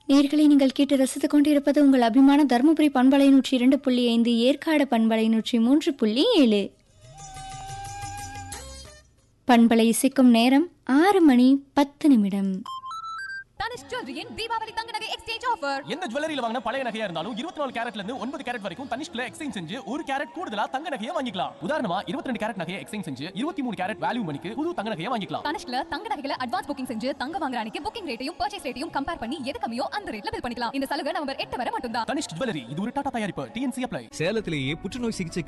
நேர்களை நீங்கள் கேட்டு ரசித்துக் கொண்டிருப்பது உங்கள் அபிமான தருமபுரி பண்பலை நூற்றி இரண்டு புள்ளி ஐந்து ஏற்காடு பண்பலை நூற்றி மூன்று புள்ளி ஏழு பண்பலை இசைக்கும் நேரம் ஆறு மணி பத்து நிமிடம் தனுஷ் ஜுவல்லரியின் தீபாவளி தங்க நகை எக்ஸ்சேஞ்ச் ஆஃபர் எந்த ஜுவல்லரியில வாங்கின பழைய நகையா இருந்தாலும் இருபத்தி நாலு கேரட்ல இருந்து ஒன்பது கேரட் வரைக்கும் தனிஷ்குல எக்ஸ்சேஞ்ச் செஞ்சு ஒரு கேரட் கூடுதலா தங்க நகையை வாங்கிக்கலாம் உதாரணமா இருபத்தி ரெண்டு கேரட் நகையை எக்ஸ்சேஞ்ச் செஞ்சு இருபத்தி மூணு கேரட் வேல்யூ மணிக்கு புது தங்க நகையை வாங்கிக்கலாம் தனுஷ்ல தங்க நகைகளை அட்வான்ஸ் புக்கிங் செஞ்சு தங்க வாங்குற அன்னைக்கு புக்கிங் ரேட்டையும் பர்ச்சேஸ் ரேட்டையும் கம்பேர் பண்ணி எது கம்மியோ அந்த ரேட்ல பில் பண்ணிக்கலாம் இந்த சலுகை நவம்பர் எட்டு வரை மட்டும்தான் தனிஷ் ஜுவல்லரி இது ஒரு டாடா தயாரிப்பு டிஎன்சி அப்ளை சேலத்திலேயே புற்றுநோய் சிகிச்சைக்கு